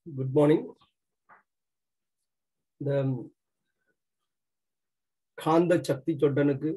Good morning இந்த காந்த சக்தி சொட்டனுக்கு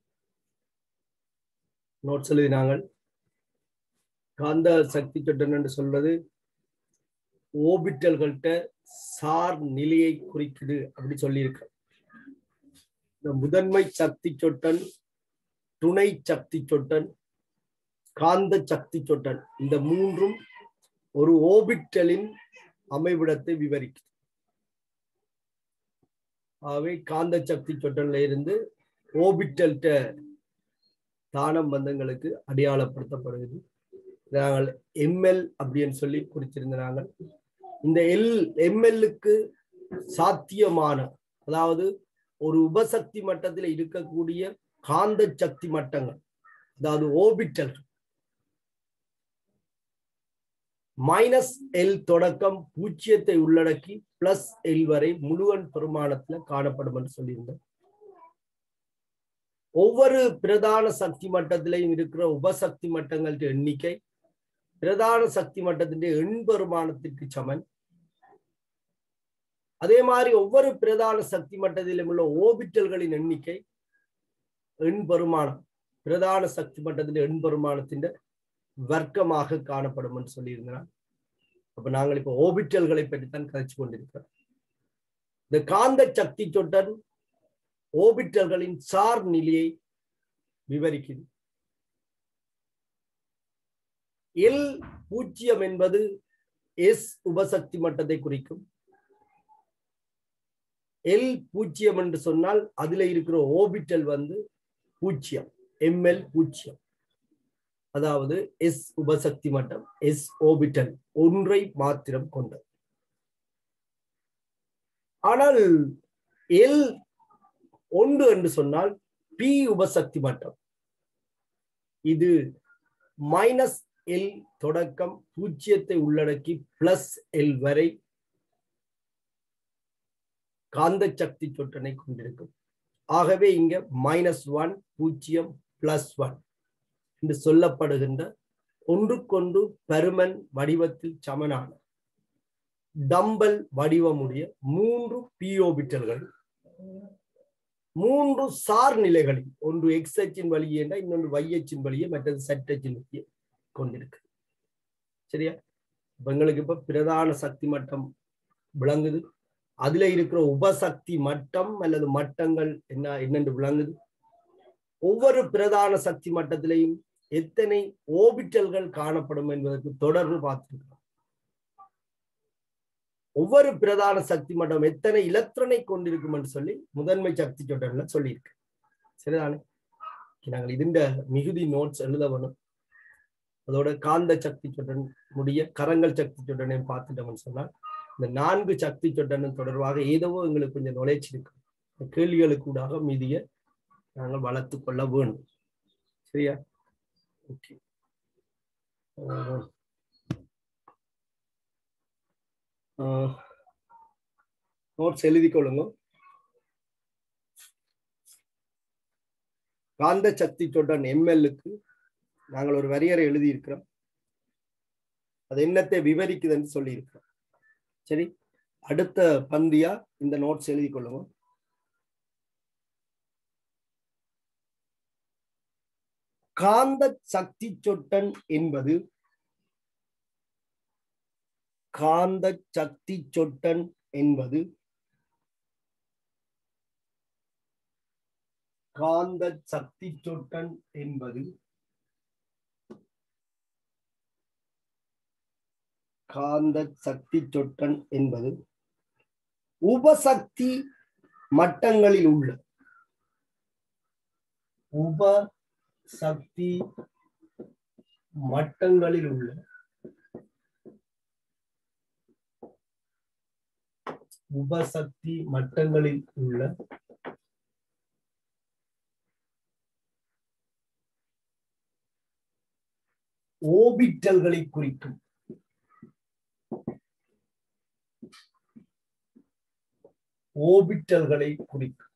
நோட்ஸ் எழுதினாங்கள் காந்த சக்தி சொட்டன் என்று சொல்றது ஓபிட்டல்கள்கிட்ட சார் நிலையை குறிக்குது அப்படி சொல்லியிருக்க இந்த முதன்மை சக்தி சொட்டன் துணை சக்தி சொட்டன் காந்த சக்தி சொட்டன் இந்த மூன்றும் ஒரு ஓபிட்டலின் அமைவிடத்தை விவரிக்குது ஆகவே காந்த சக்தி சொட்டன்ல இருந்து ஓபிட்டல்கிட்ட தானம் பந்தங்களுக்கு அடையாளப்படுத்தப்படுகிறது நாங்கள் எம்எல் அப்படின்னு சொல்லி குறிச்சிருந்த நாங்கள் இந்த எல் எம்எல்லுக்கு சாத்தியமான அதாவது ஒரு உபசக்தி மட்டத்தில் இருக்கக்கூடிய காந்த சக்தி மட்டங்கள் அதாவது ஓபிட்டல் மைனஸ் எல் தொடக்கம் பூஜ்ஜியத்தை உள்ளடக்கி பிளஸ் எல் வரை முழுவன் பெருமானத்துல காணப்படும் என்று சொல்லியிருந்தோம் ஒவ்வொரு பிரதான சக்தி மட்டத்திலையும் இருக்கிற உபசக்தி மட்டங்களின் எண்ணிக்கை பிரதான சக்தி மட்டத்தின் எண் பெருமானத்திற்கு சமன் அதே மாதிரி ஒவ்வொரு பிரதான சக்தி மட்டத்திலும் உள்ள ஓபிட்டல்களின் எண்ணிக்கை எண் பெருமானம் பிரதான சக்தி மட்டத்தின் எண் பெருமானத்தின் வர்க்கமாக காணப்படும் என்று சொல்லியிருந்தார் அப்ப நாங்கள் இப்ப ஓபிட்டல்களை பற்றித்தான் கதைச்சு கொண்டிருக்கிறோம் இந்த காந்த சக்தி சொட்டன் ஓபிட்டல்களின் சார் நிலையை விவரிக்குது எல் பூஜ்ஜியம் என்பது எஸ் உபசக்தி மட்டத்தை குறிக்கும் எல் பூஜ்ஜியம் என்று சொன்னால் அதுல இருக்கிற ஓபிட்டல் வந்து பூஜ்ஜியம் எம்எல் பூஜ்ஜியம் அதாவது எஸ் உபசக்தி மட்டம் எஸ் ஓபிட்டல் ஒன்றை மாத்திரம் கொண்டது ஆனால் எல் ஒன்று என்று சொன்னால் பி உபசக்தி மட்டம் இது மைனஸ் எல் தொடக்கம் பூஜ்ஜியத்தை உள்ளடக்கி பிளஸ் எல் வரை காந்த சக்தி சொட்டனை கொண்டிருக்கும் ஆகவே இங்க மைனஸ் ஒன் பூஜ்ஜியம் பிளஸ் ஒன் என்று சொல்லப்படுகின்ற ஒன்றுக்கொன்று பருமன் வடிவத்தில் சமனான டம்பல் வடிவமுடைய மூன்று பிஓபிட்டல்கள் மூன்று சார் நிலைகளில் ஒன்று எக்ஸ் அச்சின் வழியே இன்னொன்று y அச்சின் வழியே மற்றது செட் அச்சின் வழியே கொண்டிருக்கு சரியா எங்களுக்கு இப்ப பிரதான சக்தி மட்டம் விளங்குது அதுல இருக்கிற உபசக்தி மட்டம் அல்லது மட்டங்கள் என்ன என்னென்று விளங்குது ஒவ்வொரு பிரதான சக்தி மட்டத்திலையும் எத்தனை ஓபிட்டல்கள் காணப்படும் என்பதற்கு தொடர்பு பார்த்திருக்கிறோம் ஒவ்வொரு பிரதான சக்தி மட்டம் எத்தனை இலத்திரனை கொண்டிருக்கும் என்று சொல்லி முதன்மை சக்தி சொட்டன்ல சொல்லியிருக்கு சரிதானே நாங்கள் இதுண்ட மிகுதி நோட்ஸ் எழுத வேணும் அதோட காந்த சக்தி சொட்டன் முடிய கரங்கள் சக்தி சொட்டனையும் பார்த்துட்டோம்னு சொன்னால் இந்த நான்கு சக்தி சொட்டனும் தொடர்பாக ஏதோ எங்களுக்கு கொஞ்சம் நுழைச்சி இருக்கு கேள்விகளுக்கு கூடாக மீதிய நாங்கள் வளர்த்து கொள்ள வேணும் சரியா ஓகே நோட்ஸ் எழுதி கொள்ளுங்க காந்த சக்தி சொட்டன் எம்எல்லுக்கு நாங்கள் ஒரு வரியறை எழுதி இருக்கிறோம் அது என்னத்தை விவரிக்குதுன்னு சொல்லி இருக்கிறோம் சரி அடுத்த பந்தியா இந்த நோட்ஸ் எழுதி கொள்ளுங்க காந்த சக்தி சொட்டன் என்பது காந்த சக்தி சொட்டன் என்பது காந்த சக்தி சொட்டன் என்பது காந்த சக்தி சொட்டன் என்பது உபசக்தி மட்டங்களில் உள்ள உப சக்தி மட்டங்களில் உள்ள உபசக்தி மட்டங்களில் உள்ள ஓபிட்டல்களை குறிக்கும் ஓபிட்டல்களை குறிக்கும்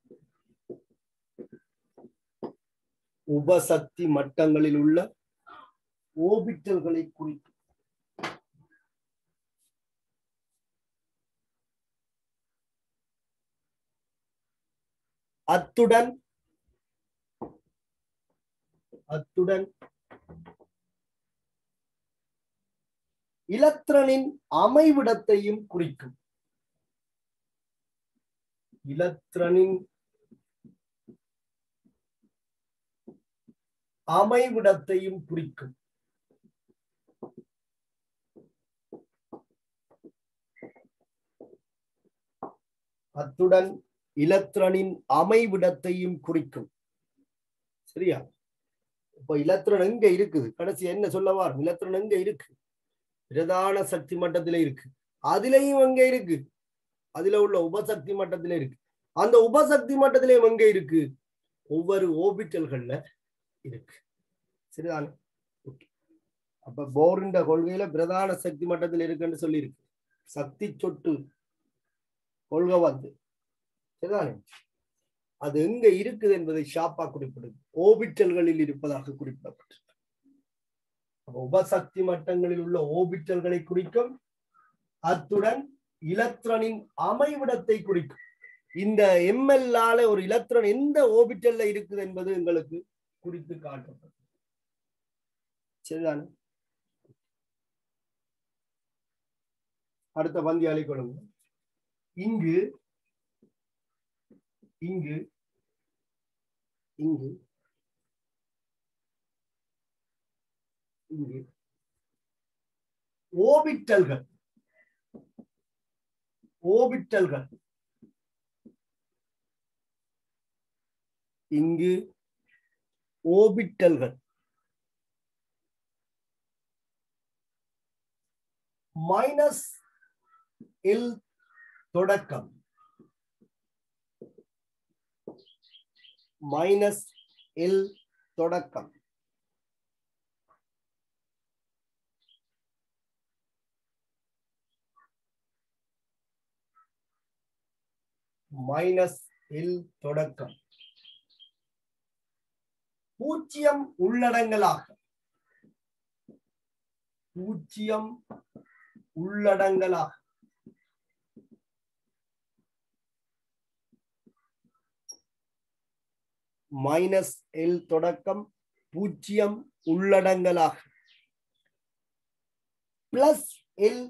உபசக்தி மட்டங்களில் உள்ள ஓபிட்டல்களை குறிக்கும் அத்துடன் அத்துடன் இலத்திரனின் அமைவிடத்தையும் குறிக்கும் இலத்திரனின் அமைவிடத்தையும் குறிக்கும் அத்துடன் இலத்திரனின் அமைவிடத்தையும் குறிக்கும் சரியா இப்ப இலத்திரன் எங்க இருக்குது கடைசி என்ன சொல்லவா இலத்திரன் எங்க இருக்கு பிரதான சக்தி மட்டத்தில இருக்கு அதுலயும் எங்க இருக்கு அதுல உள்ள உபசக்தி மட்டத்தில இருக்கு அந்த உபசக்தி மட்டத்திலையும் எங்க இருக்கு ஒவ்வொரு ஓபிட்டல்கள்ல இருக்கு சரிதானே அப்ப போரிண்ட கொள்கையில பிரதான சக்தி மட்டத்தில் இருக்குன்னு சொல்லி இருக்கு சக்தி சொட்டு கொள்கை வந்து சரிதானே அது எங்க இருக்குது என்பதை ஷாப்பா குறிப்பிடுது ஓபிட்டல்களில் இருப்பதாக குறிப்பிடப்பட்டிருக்கு உபசக்தி மட்டங்களில் உள்ள ஓபிட்டல்களை குறிக்கும் அத்துடன் இலத்திரனின் அமைவிடத்தை குறிக்கும் இந்த எம்எல்லால ஒரு இலத்திரன் எந்த ஓபிட்டல்ல இருக்குது என்பது எங்களுக்கு குறித்து காட்டப்படும் சரிதானே அடுத்த பந்தி அழைக்கொள்ளுங்க இங்கு இங்கு இங்கு இங்கு ஓபிட்டல்கள் ஓபிட்டல்கள் இங்கு ஓபிட்டல்கள் மைனஸ் எல் தொடக்கம் மைனஸ் எல் தொடக்கம் மைனஸ் எல் தொடக்கம் பூஜ்ஜியம் உள்ளடங்கலாக பூஜ்ஜியம் உள்ளடங்கலாக மைனஸ் எல் தொடக்கம் பூஜ்ஜியம் உள்ளடங்கலாக பிளஸ் எல்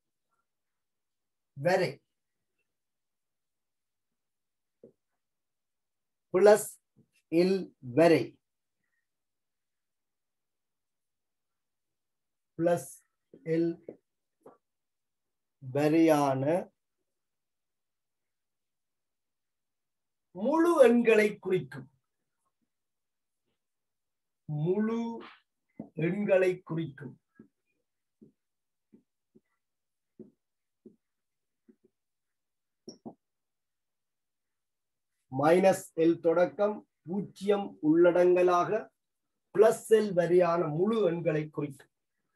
வரை பிளஸ் எல் வரை பிளஸ் எல் வரையான முழு எண்களை குறிக்கும் முழு எண்களை குறிக்கும் மைனஸ் எல் தொடக்கம் பூஜ்ஜியம் உள்ளடங்கலாக பிளஸ் எல் வரியான முழு எண்களை குறிக்கும்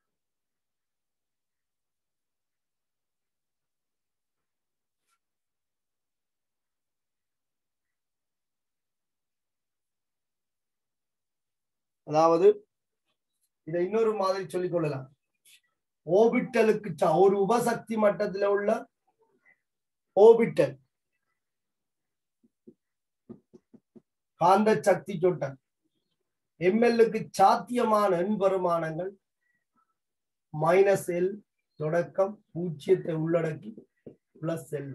அதாவது இதை இன்னொரு மாதிரி சொல்லிக் கொள்ளலாம் ஓபிட்டலுக்கு ச- ஒரு உபசக்தி மட்டத்தில் உள்ள ஓபிட்டல் காந்த சக்தி சொட்டன் எம்எல்லுக்கு சாத்தியமான எண்பெருமானங்கள் மைனஸ் எல் தொடக்கம் பூஜ்ஜியத்தை உள்ளடக்கி பிளஸ் எல்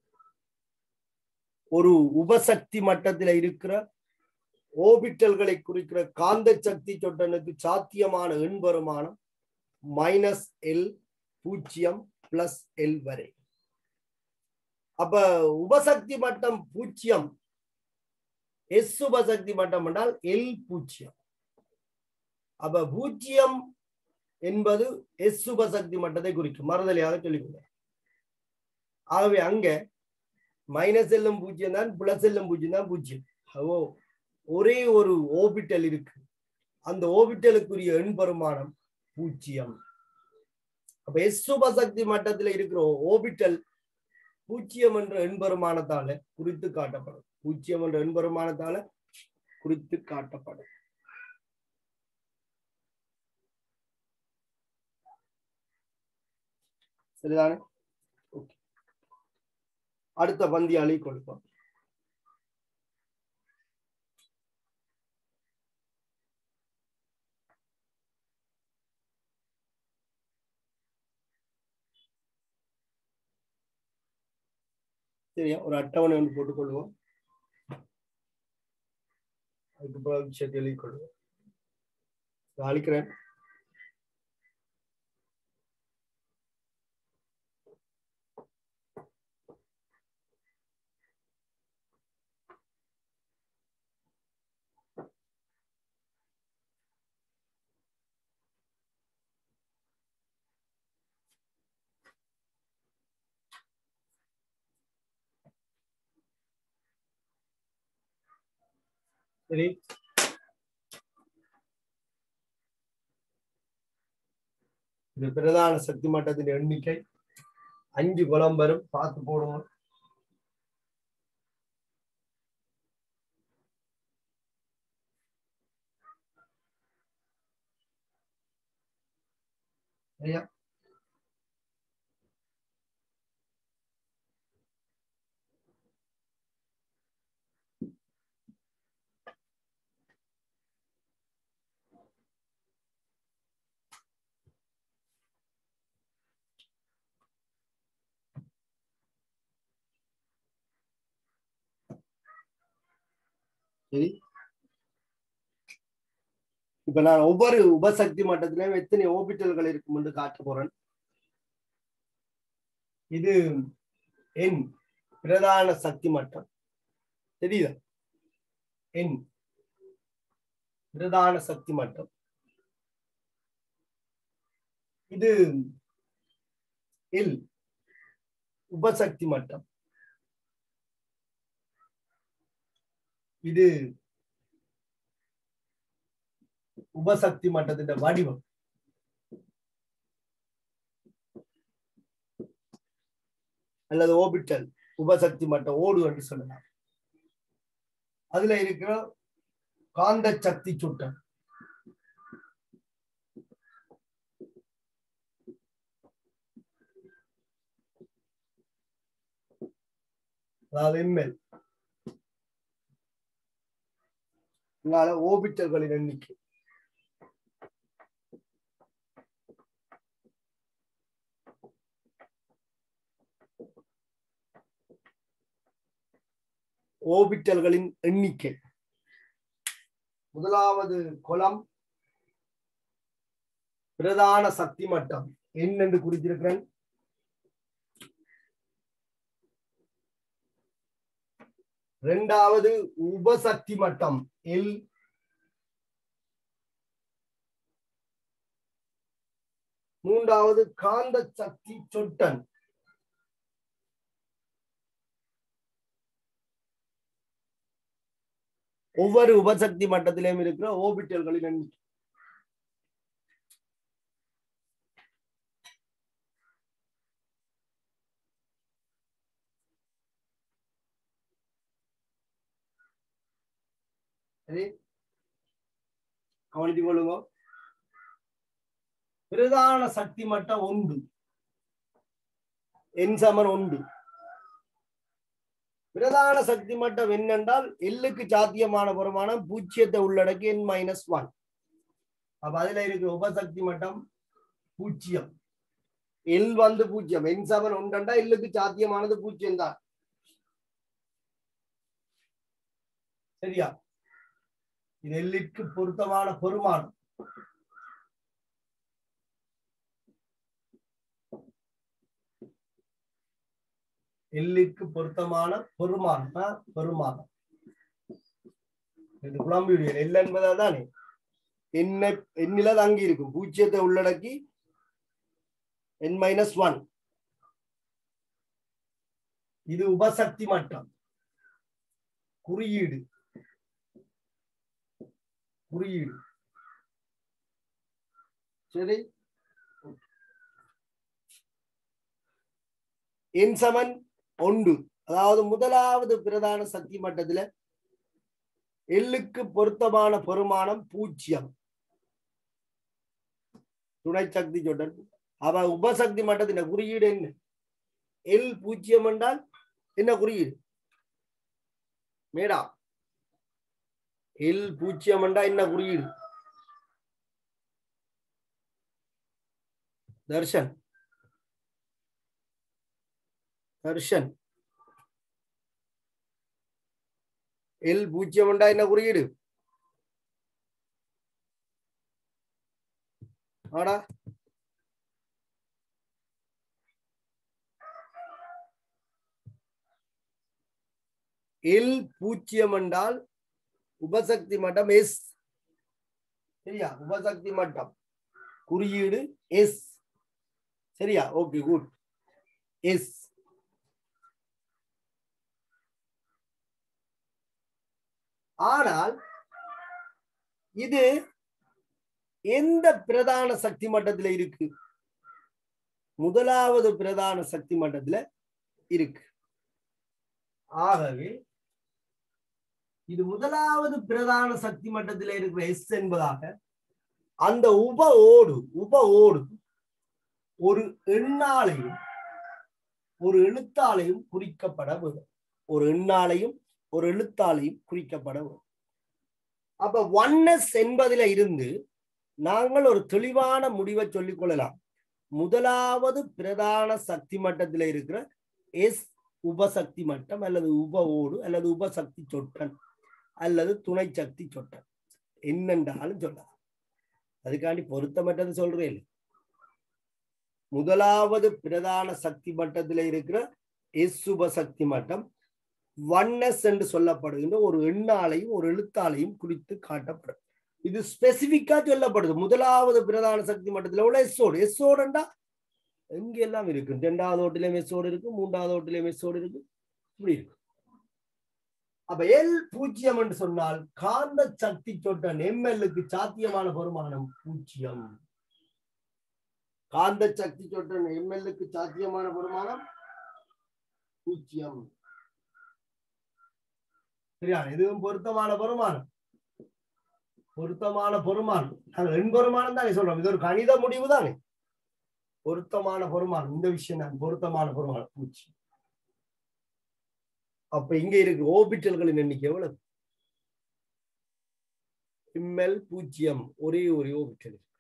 ஒரு உபசக்தி மட்டத்தில் இருக்கிற ஓபிட்டல்களை குறிக்கிற காந்த சக்தி சொட்டனுக்கு சாத்தியமான எண்பெருமானம் மைனஸ் எல் பூஜ்ஜியம் பிளஸ் எல் வரை அப்ப உபசக்தி மட்டம் பூஜ்ஜியம் எஸ் உபசக்தி மட்டம் என்றால் எல் பூஜ்ஜியம் அப்ப பூஜ்ஜியம் என்பது எஸ் உபசக்தி மட்டத்தை குறிக்கும் மறுதலையாக சொல்லிக்கொள்ள ஆகவே அங்க மைனஸ் எல்லும் பூஜ்ஜியம் தான் பிளஸ் எல்லும் பூஜ்ஜியம் தான் பூஜ்ஜியம் ஓ ஒரே ஒரு ஓபிட்டல் இருக்கு அந்த ஓபிட்டலுக்குரிய எண்பெருமானம் பூஜ்ஜியம் அப்ப எஸ் உபசக்தி மட்டத்தில் இருக்கிற ஓபிட்டல் பூஜ்ஜியம் என்ற எண்பெருமானத்தால குறித்து காட்டப்படும் பூஜ்ஜியம் என்ற எண்பெருமானத்தால குறித்து காட்டப்படும் சரிதானே Okay. அடுத்த பந்தியாளி கொடுப்போம் சரியா ஒரு அட்டவணை ஒன்று போட்டுக்கொள்வோம் அதுக்கப்புறம் விஷயத்தை எழுதிக் கொள்வோம் அழிக்கிறேன் சரி இது பிரதான சக்தி மட்டத்தின் எண்ணிக்கை அஞ்சு குளம் வரும் பார்த்து போடுவோம் சரியா சரி இப்ப நான் ஒவ்வொரு உபசக்தி மட்டத்திலையும் எத்தனை ஓபிட்டல்கள் இருக்கும் என்று காட்ட போறேன் இது என் பிரதான சக்தி மட்டம் தெரியுதா என் பிரதான சக்தி மட்டம் இது இல் உபசக்தி மட்டம் இது உபசக்தி மட்டத்தின் வடிவம் அல்லது ஓபிட்டல் உபசக்தி மட்டம் ஓடு என்று சொல்லலாம் அதுல இருக்கிற காந்த சக்தி சுட்டம் அதாவது எம்எல் இதனால ஓபிட்டல்களின் எண்ணிக்கை ஓபிட்டல்களின் எண்ணிக்கை முதலாவது குளம் பிரதான சக்தி மட்டம் எண் என்று குறித்திருக்கிறேன் இரண்டாவது உபசக்தி மட்டம் எல் மூன்றாவது காந்த சக்தி சொட்டன் ஒவ்வொரு உபசக்தி மட்டத்திலும் இருக்கிற ஓபிட்டல்களின் எண்ணிக்கை சரி கவனித்துக் கொள்ளுங்க பிரதான சக்தி மட்டம் ஒன்று என் சமன் ஒன்று பிரதான சக்தி மட்டம் என்னென்றால் எல்லுக்கு சாத்தியமான பெருமானம் பூஜ்ஜியத்தை உள்ளடக்கி என் மைனஸ் ஒன் அப்ப அதுல இருக்கிற உபசக்தி மட்டம் பூஜ்ஜியம் எல் வந்து பூஜ்ஜியம் என் சமன் ஒன்றா எல்லுக்கு சாத்தியமானது பூஜ்ஜியம் தான் சரியா இது எல்லிற்கு பொருத்தமான பெருமானம் எல்லிற்கு பொருத்தமான பெருமானம் பெருமானம் இது குழம்பியுடைய எல் என்பதா தானே என்ன எண்ணில தங்கி இருக்கும் பூஜ்ஜியத்தை உள்ளடக்கி என் மைனஸ் ஒன் இது உபசக்தி மட்டம் குறியீடு குறியீடு சரி என் சமன் ஒன்று அதாவது முதலாவது பிரதான சக்தி மட்டத்துல எல்லுக்கு பொருத்தமான பெருமானம் பூஜ்ஜியம் துணை சக்தி சொட்டன் அவ உபசக்தி மட்டத்தின் குறியீடு என்ன எல் பூஜ்ஜியம் என்றால் என்ன குறியீடு மேடா எல் பூஜ்ஜியம் என்றா என்ன குறியீடு தர்ஷன் தர்ஷன் எல் பூஜ்ஜியம் உண்டா என்ன குறியீடு ஆடா எல் பூஜ்ஜியம் என்றால் உபசக்தி மட்டம் எஸ் சரியா உபசக்தி மட்டம் குறியீடு எஸ் சரியா ஓகே குட் எஸ் ஆனால் இது எந்த பிரதான சக்தி மட்டத்துல இருக்கு முதலாவது பிரதான சக்தி மட்டத்துல இருக்கு ஆகவே இது முதலாவது பிரதான சக்தி மட்டத்தில் இருக்கிற எஸ் என்பதாக அந்த உப ஓடு உப ஓடு ஒரு எண்ணாலையும் ஒரு எழுத்தாலையும் குறிக்கப்பட வேண்டும் ஒரு எண்ணாலையும் ஒரு எழுத்தாலையும் குறிக்கப்பட வேண்டும் அப்ப ஒன்னஸ் என்பதில இருந்து நாங்கள் ஒரு தெளிவான முடிவை சொல்லிக் கொள்ளலாம் முதலாவது பிரதான சக்தி மட்டத்தில் இருக்கிற எஸ் உபசக்தி மட்டம் அல்லது உப ஓடு அல்லது உபசக்தி சொட்டன் அல்லது துணை சக்தி சொட்டன் என்னென்றாலும் சொல்லலாம் அதுக்காண்டி பொருத்தமற்றது சொல்றேன் முதலாவது பிரதான சக்தி மட்டத்தில் இருக்கிற எஸ் உபசக்தி மட்டம் ஒன்னஸ் என்று சொல்லப்படுகின்ற ஒரு எண்ணாலையும் ஒரு எழுத்தாலையும் குறித்து காட்டப்படும் இது ஸ்பெசிபிக்கா சொல்லப்படுது முதலாவது பிரதான சக்தி மட்டத்தில் உள்ள எஸ்ஓடு எஸ்ஓடுண்டா எங்க எல்லாம் இருக்கு ரெண்டாவது ஓட்டிலையும் எஸ்ஓடு இருக்கு மூன்றாவது ஓட்டிலையும் எஸ்ஓடு இருக்கு இப்படி இருக்கு அப்ப எல் பூஜ்ஜியம் என்று சொன்னால் காந்த சக்தி சொட்டன் எம்எல்லுக்கு சாத்தியமான பெருமானம் பூஜ்ஜியம் காந்த சக்தி சொட்டன் எம்எல்லுக்கு சாத்தியமான பெருமானம் பூஜ்ஜியம் சரியா இதுவும் பொருத்தமான பெருமானம் பொருத்தமான பெருமானம் நாங்கள் எண் பெருமானம் தானே சொல்றோம் இது ஒரு கணித முடிவு தானே பொருத்தமான பெருமானம் இந்த விஷயம் தான் பொருத்தமான பெருமானம் பூஜ்ஜியம் அப்ப இங்க இருக்கு ஓபிட்டல்களின் எண்ணிக்கை எவ்வளவு எம்எல் பூஜ்ஜியம் ஒரே ஒரு ஓபிட்டல் இருக்கு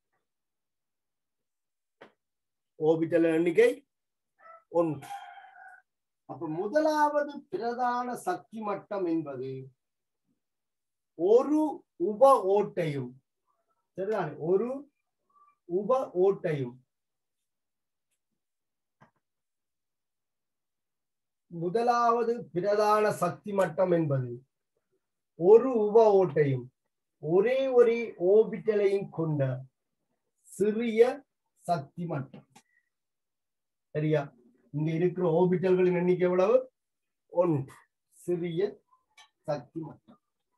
ஓபிட்டல் எண்ணிக்கை ஒன்று அப்ப முதலாவது பிரதான சக்தி மட்டம் என்பது ஒரு உப ஓட்டையும் சரிதானே ஒரு உப ஓட்டையும் முதலாவது பிரதான சக்தி மட்டம் என்பது ஒரு உப ஓட்டையும் ஒரே ஒரு ஓபிட்டலையும் கொண்ட சிறிய சக்தி மட்டம் சரியா இங்க இருக்கிற ஓபிட்டல்களின் எண்ணிக்கை எவ்வளவு ஒன்று சிறிய சக்தி மட்டம்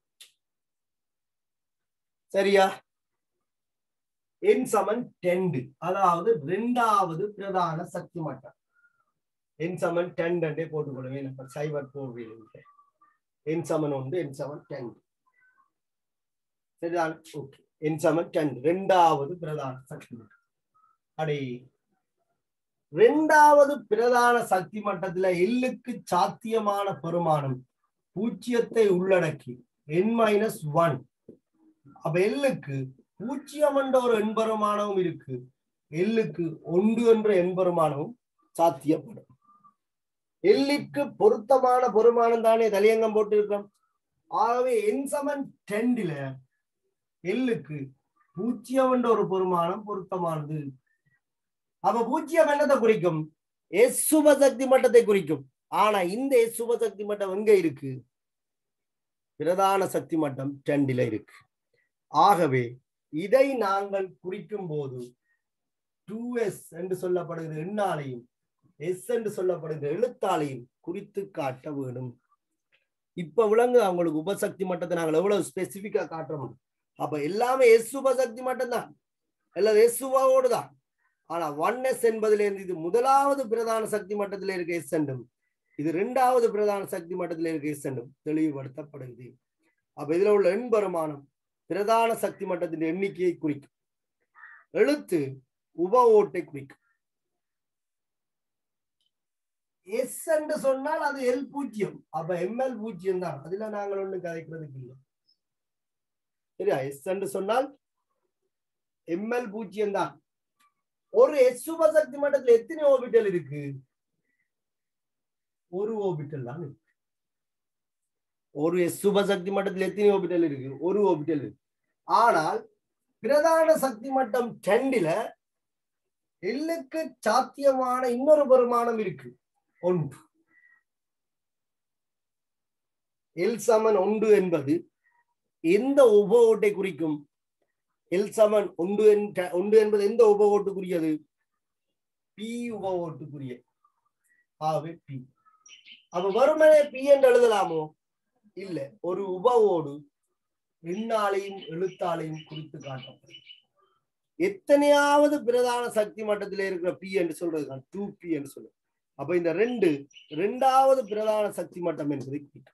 சரியா என் சமன் டெண்டு அதாவது இரண்டாவது பிரதான சக்தி மட்டம் என் சமன் டென் ரெண்டே போட்டுக்கொள்ளுங்க நம்ம சைபர் போடுவீங்க என் சமன் உண்டு என் சமன் டென் சரிதான் ஓகே என் சமன் டென் ரெண்டாவது பிரதான சக்தி மட்டம் அடே ரெண்டாவது பிரதான சக்தி மட்டத்துல எல்லுக்கு சாத்தியமான பெருமானம் பூஜ்ஜியத்தை உள்ளடக்கி என் மைனஸ் ஒன் அப்ப எல்லுக்கு பூஜ்ஜியம் என்ற ஒரு எண்பெருமானமும் இருக்கு எல்லுக்கு ஒன்று என்ற எண்பெருமானமும் சாத்தியப்படும் எல்லிற்கு பொருத்தமான பெருமானம் தானே தலையங்கம் போட்டு இருக்கிறோம் ஆகவே என் சமன் டெண்டில எல்லுக்கு பூஜ்ஜியம் என்ற ஒரு பெருமானம் பொருத்தமானது அப்ப பூஜ்ஜியம் என்னத்தை குறிக்கும் எஸ் சுபசக்தி மட்டத்தை குறிக்கும் ஆனா இந்த எஸ் சுபசக்தி மட்டம் எங்க இருக்கு பிரதான சக்தி மட்டம் டெண்டில இருக்கு ஆகவே இதை நாங்கள் குறிக்கும் போது டூ எஸ் என்று சொல்லப்படுகிற எண்ணாலையும் எஸ் என்று சொல்லப்படுகிற எழுத்தாலையும் குறித்து காட்ட வேண்டும் இப்ப விளங்கு அவங்களுக்கு உபசக்தி மட்டத்தை நாங்கள் எவ்வளவு ஸ்பெசிபிக்கா காட்டுறோம் அப்ப எல்லாமே எஸ் உபசக்தி மட்டம் தான் எல்லாம் எஸ் உபாவோடு தான் ஆனா ஒன் எஸ் என்பதிலிருந்து இது முதலாவது பிரதான சக்தி மட்டத்தில் இருக்க எஸ் என்றும் இது இரண்டாவது பிரதான சக்தி மட்டத்தில் இருக்க எஸ் என்றும் தெளிவுபடுத்தப்படுகிறது அப்ப இதுல உள்ள எண் பெருமானம் பிரதான சக்தி மட்டத்தின் எண்ணிக்கையை குறிக்கும் எழுத்து உப ஓட்டை குறிக்கும் எஸ் என்று சொன்னால் அது எல் பூஜ்ஜியம் அப்ப எம்எல் பூஜ்ஜியம் தான் அதுல நாங்கள் ஒண்ணு கதைக்கிறதுக்கு இல்லை சரியா எஸ் என்று சொன்னால் எம்எல் பூஜ்ஜியம் தான் ஒரு எஸ் உபசக்தி மட்டத்தில் எத்தனை ஓபிட்டல் இருக்கு ஒரு ஓபிட்டல் தான் இருக்கு ஒரு சுபசக்தி மட்டத்தில் எத்தனை ஓபிட்டல் இருக்கு ஒரு ஓபிட்டல் இருக்கு ஆனால் பிரதான சக்தி மட்டம் ரெண்டுல எல்லுக்கு சாத்தியமான இன்னொரு பெருமானம் இருக்கு ஒன்று எல் சமன் ஒன்று என்பது எந்த உப ஓட்டை குறிக்கும் எல் சமன் ஒன்று என்ற- ஒன்று என்பது எந்த உப ஓட்டுக்குரியது பி உப ஓட்டுக்குரிய ஆகவே பி அப்ப வருமனே பி என்று எழுதலாமோ இல்ல ஒரு உப ஓடு எண்ணாலையும் எழுத்தாலையும் குறித்து காட்டப்படும் எத்தனையாவது பிரதான சக்தி மட்டத்தில் இருக்கிற பி என்று சொல்றது டூ பி என்று சொல்லுது அப்ப இந்த ரெண்டு இரண்டாவது பிரதான சக்தி மட்டம் என்பதை குறிக்கும்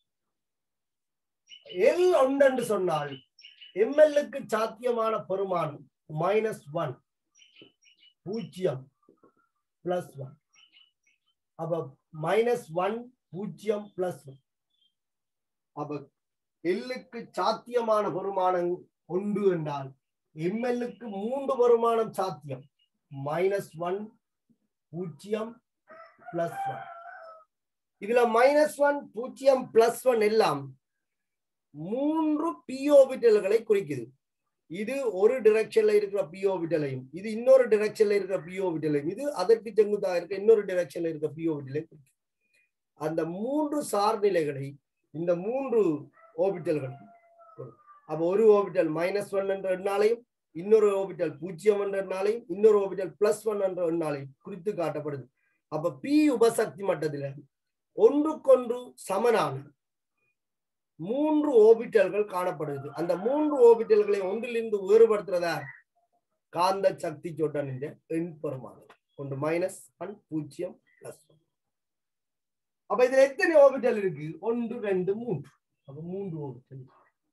எல் ஒன்று சொன்னால் எம்எல்லுக்கு சாத்தியமான பெருமானம் மைனஸ் ஒன் பூஜ்ஜியம் பிளஸ் ஒன் அப்ப மைனஸ் ஒன் பூஜ்ஜியம் பிளஸ் ஒன் அப்ப எல்லுக்கு சாத்தியமான பெருமானம் ஒன்று என்றால் எம்எல்லுக்கு மூன்று பெருமானம் சாத்தியம் மைனஸ் ஒன் பூஜ்ஜியம் பிளஸ் ஒன் இதுல மைனஸ் ஒன் பூஜ்ஜியம் பிளஸ் ஒன் எல்லாம் மூன்று பிஓபிட்டல்களை குறிக்குது இது ஒரு டிரெக்ஷன்ல இருக்கிற பிஓபிட்டலையும் இது இன்னொரு டிரெக்ஷன்ல இருக்கிற பிஓபிட்டலையும் இது அதற்கு செங்குத்தாக இருக்க இன்னொரு டிரெக்ஷன்ல இருக்கிற பிஓபிட்டலையும் குறிக்குது அந்த மூன்று சார்நிலைகளை இந்த மூன்று ஓபிட்டல்கள் அப்ப ஒரு ஓபிட்டல் மைனஸ் ஒன் என்ற எண்ணாலையும் இன்னொரு ஓபிட்டல் பூஜ்ஜியம் என்ற எண்ணாலையும் இன்னொரு ஓபிட்டல் பிளஸ் ஒன் என்ற எண்ணாலையும் குறித்து காட்டப்படுது அப்ப பி உபசக்தி மட்டத்துல ஒன்றுக்கொன்று சமனான மூன்று ஓபிட்டல்கள் காணப்படுது அந்த மூன்று ஓபிட்டல்களை ஒன்றிலிருந்து வேறுபடுத்துறதா காந்த சக்தி சொட்டன் என்ற எண் பெருமானம் ஒன்று மைனஸ் ஒன் பூஜ்ஜியம் பிளஸ் ஒன் அப்ப இதுல எத்தனை ஓபிட்டல் இருக்கு ஒன்று ரெண்டு மூன்று அப்ப மூன்று ஓபிட்டல்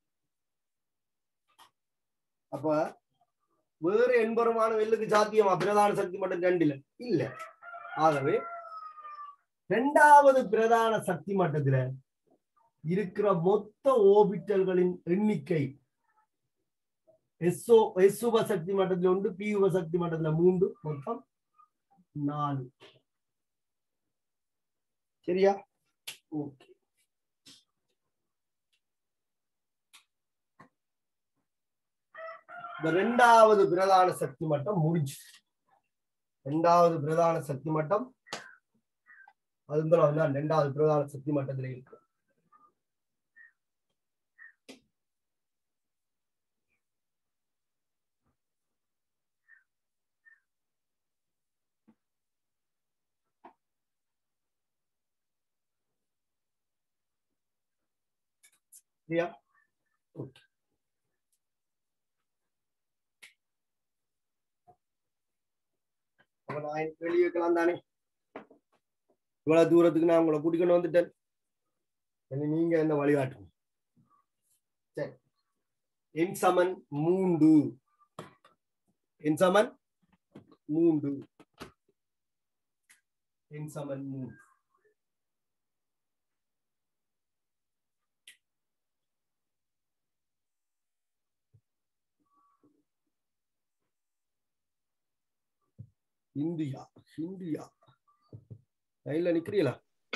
அப்ப வேறு எண்பெருமான வெல்லுக்கு சாத்தியமா பிரதான சக்தி மட்டும் ரெண்டுல இல்ல ஆகவே இரண்டாவது பிரதான சக்தி மட்டத்துல இருக்கிற மொத்த ஓபிட்டல்களின் எண்ணிக்கை எஸ்ஓ எஸ் உபசக்தி மட்டத்துல உண்டு பி உபசக்தி மட்டத்துல மூன்று மொத்தம் நாலு சரியா ஓகே இந்த ரெண்டாவது பிரதான சக்தி மட்டம் முடிஞ்சு ரெண்டாவது பிரதான சக்தி மட்டம் அதுதான் தான் ரெண்டாவது பிரதான சக்தி மட்டத்துல இருக்கு சரியா ஓகே அப்ப நான் வெளியே வைக்கலாம் தானே இவ்வளவு தூரத்துக்கு நான் உங்களை கூட்டிக்கொண்டு வந்துட்டேன் இனி நீங்க என்ன வழிகாட்டும் சரி என் சமன் மூன்று என் சமன் மூன்று என் சமன் மூன்று இந்தியா இந்தியா லைன்ல நிக்கிறீங்களா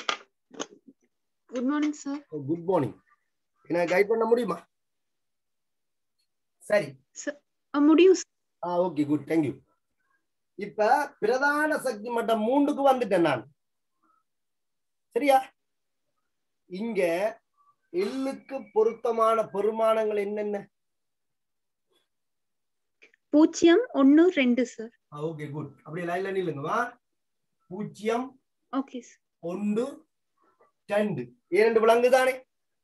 good morning sir good morning என்ன கைட் பண்ண முடியுமா சரி முடியும் sir. ஆ ஓகே குட் தேங்க்யூ இப்ப பிரதான சக்தி மட்டம் மூன்றுக்கு வந்துட்டேன் நான் சரியா இங்க எள்ளுக்கு பொருத்தமான பெருமானங்கள் என்னென்ன பூஜ்ஜியம் ஒன்னு ரெண்டு சார் ஓகே குட் அப்படியே லைன்ல நில்லுங்க வா பூஜ்ஜியம் ஓகே சார் ஒன்று ரெண்டு இரண்டு விலங்கு தானே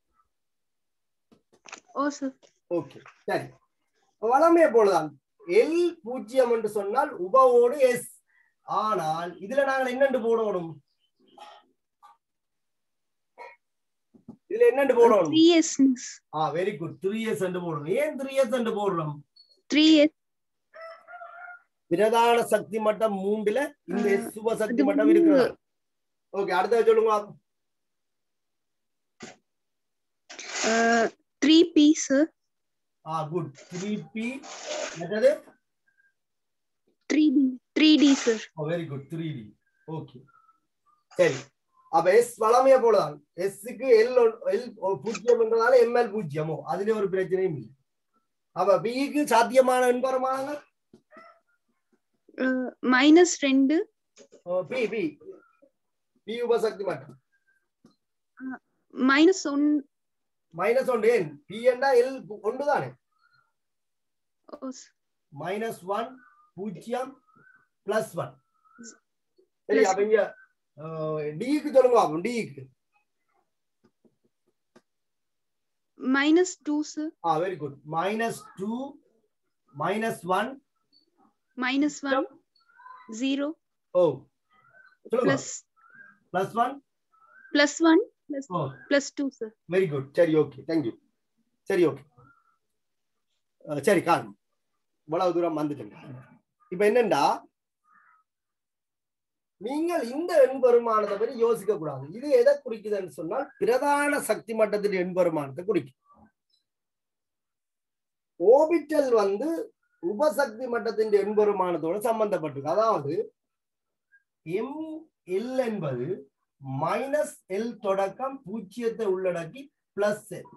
ஓ சார் ஓகே சரி வளமையை போலதான் எல் பூஜ்ஜியம் என்று சொன்னால் உபவோடு எஸ் ஆனால் இதுல நாங்கள் என்னென்று போடணும் இதுல என்னென்று போடணும் த்ரீ எஸ் ஆ வெரி குட் த்ரீ இயர்ஸ் என்று போடணும் ஏன் த்ரீ இயர்ஸ் என்று போடுறோம் த்ரீ எஸ் பிரதான சக்தி மட்டம் மூன்றுல இந்த ஆ, சுப சக்தி அது மட்டம் வந்து- இருக்கிறது ஓகே அடுத்த சொல்லுங்க த்ரீ பி சார் ஆ குட் த்ரீ பி மற்றது three D three D sir very good three D okay சரி அப்ப எஸ் வளமைய போலதான் எஸ்க்கு எல் எல் பூஜ்ஜியம் என்றதால எம்எல் பூஜ்ஜியமோ அதுல ஒரு பிரச்சனையும் இல்லை அப்ப பிக்கு சாத்தியமான எண்பரமானங்கள் மைனஸ் ரெண்டு பி பி பி உபசக்தி மட்டும் மைனஸ் ஒன் மைனஸ் ஒன்று ஏன் பி என்றா எல் ஒன்று தானே ஓ sir. மைனஸ் ஒன் பூஜ்ஜியம் பிளஸ் ஒன் சரி Plus அப்ப இங்க டிக்கு சொல்லுங்க அப்போ டிக்கு மைனஸ் டூ சார் ஆ very good minus two minus one minus one zero ஓ சொல்லுங்க plus plus one plus one plus ஓ plus two sir very good சரி ஓகே தேங்க்யூ சரி ஓகே சரி காணும் இவ்வளவு தூரம் வந்துட்டேங்க இப்ப என்னண்டா நீங்கள் இந்த எண்பெருமானத்தை பற்றி யோசிக்க கூடாது இது எதை குறிக்குதுன்னு சொன்னால் பிரதான சக்தி மட்டத்தின் எண்பெருமானத்தை குறிக்கும் ஓபிட்டல் வந்து உபசக்தி மட்டத்தின் எண்பெருமானத்தோட சம்பந்தப்பட்டிருக்கு அதாவது எம் எல் என்பது மைனஸ் எல் தொடக்கம் பூஜ்ஜியத்தை உள்ளடக்கி பிளஸ் எல்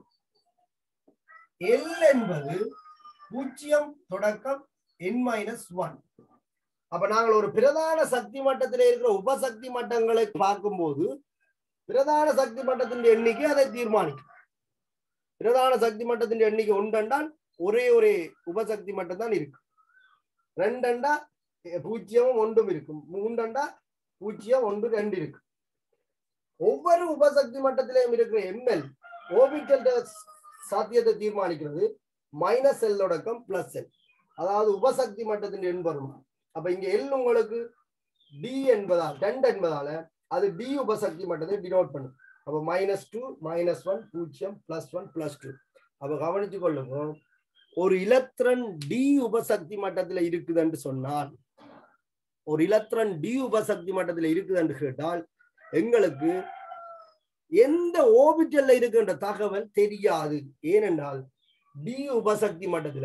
எல் என்பது பூஜ்ஜியம் தொடக்கம் என் மைனஸ் ஒன் அப்ப நாங்கள் ஒரு பிரதான சக்தி மட்டத்தில் இருக்கிற உபசக்தி மட்டங்களை பார்க்கும்போது பிரதான சக்தி மட்டத்தின் எண்ணிக்கை அதை தீர்மானிக்கும் பிரதான சக்தி மட்டத்தின் எண்ணிக்கை ஒன்றென்றால் ஒரே ஒரே உபசக்தி மட்டம் தான் இருக்கு ரெண்டண்டா பூஜ்ஜியமும் ஒன்றும் இருக்கும் மூன்றண்டா பூஜ்ஜியம் ஒன்று ரெண்டு இருக்கு ஒவ்வொரு உபசக்தி மட்டத்திலையும் இருக்கிற எம்எல் ஓபிட்டல் சாத்தியத்தை தீர்மானிக்கிறது மைனஸ் எல் தொடக்கம் பிளஸ் எல் அதாவது உபசக்தி மட்டத்தின் எண் வரும் அப்ப இங்க எல் உங்களுக்கு டி என்பதால் ரெண்டு என்பதால அது டி உபசக்தி மட்டத்தை டினோட் பண்ணும் அப்ப மைனஸ் டூ மைனஸ் ஒன் பூஜ்ஜியம் பிளஸ் ஒன் பிளஸ் டூ அப்ப கவனிச்சு கொள்ளுங்க ஒரு இலத்திரன் டி உபசக்தி மட்டத்துல இருக்குதுன்னு சொன்னால் ஒரு இலத்திரன் டி உபசக்தி மட்டத்துல இருக்குதுன்னு கேட்டால் எங்களுக்கு எந்த ஓபிட்டல்ல இருக்கின்ற தகவல் தெரியாது ஏனென்றால் டி உபசக்தி மட்டத்துல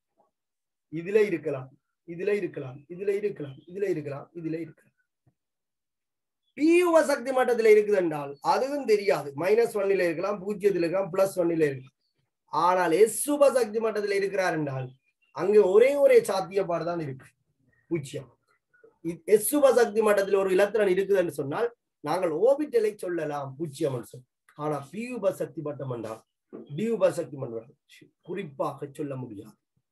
இதுல இருக்கலாம் இதுல இருக்கலாம் இதுல இருக்கலாம் இதுல இருக்கலாம் இதுல இருக்கலாம் பி உபசக்தி மட்டத்துல இருக்குது என்றால் அதுவும் தெரியாது மைனஸ் ஒன்னில இருக்கலாம் பூஜ்ஜியத்துல இருக்கலாம் பிளஸ் ஒன்னில இருக்கலாம் ஆனால் எஸ் உபசக்தி மட்டத்துல இருக்கிறார் என்றால் அங்க ஒரே ஒரே சாத்தியப்பாடு தான் இருக்கு பூஜ்ஜியம் எஸ் உபசக்தி மட்டத்தில் ஒரு இலத்திரன் இருக்குதுன்னு சொன்னால் நாங்கள் ஓபிட்டலை சொல்லலாம் பூஜ்ஜியம் சொல்லி ஆனா பி உபசக்தி மட்டம் என்றால் டி உபசக்தி மன்றம் குறிப்பாக சொல்ல முடியாது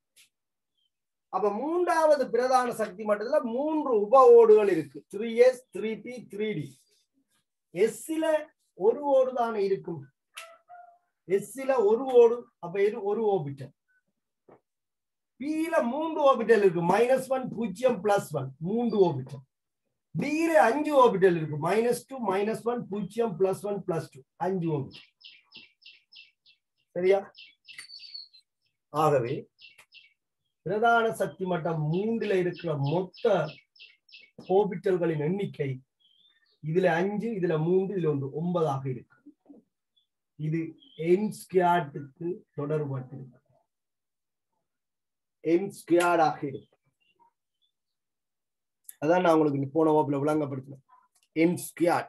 அப்ப மூன்றாவது பிரதான சக்தி மட்டத்துல மூன்று உப ஓடுகள் இருக்கு three S three P three D எஸ்ல ஒரு ஓடு தானே இருக்கும் எஸ்ல ஒரு ஓடு அப்ப இது ஒரு ஓபிட்டல் பில மூன்று ஓபிட்டல் இருக்கு மைனஸ் ஒன் பூஜ்ஜியம் பிளஸ் ஒன் மூன்று ஓபிட்டல் டியில அஞ்சு ஓபிட்டல் இருக்கு மைனஸ் டூ மைனஸ் ஒன் பூஜ்ஜியம் பிளஸ் ஒன் பிளஸ் டூ அஞ்சு ஓபிட்டல் சரியா ஆகவே பிரதான சக்தி மட்டம் மூன்றுல இருக்கிற மொத்த ஓபிட்டல்களின் எண்ணிக்கை இதுல அஞ்சு இதுல மூன்று இதுல ஒன்று ஒன்பதாக இருக்கு இது எம் ஸ்கியாட்டுக்கு தொடர்பட்டிருக்கு எம் ஸ்கியாடாக இருக்கு அதான் நான் உங்களுக்கு போன வகுப்புல விளங்கப்படுத்தினேன் எம் ஸ்கியாட்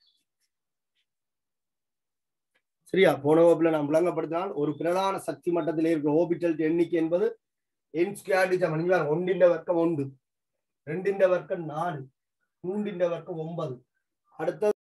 சரியா போன வகுப்புல நான் விளங்கப்படுத்தினால் ஒரு பிரதான சக்தி மட்டத்தில் இருக்கிற ஓபிட்டல் எண்ணிக்கை என்பது என் ஸ்கொயர்டு சமன் ஒன்றின் வர்க்கம் ஒன்று ரெண்டின் வர்க்கம் நாலு மூன்றின் வர்க்கம் ஒன்பது அடுத்த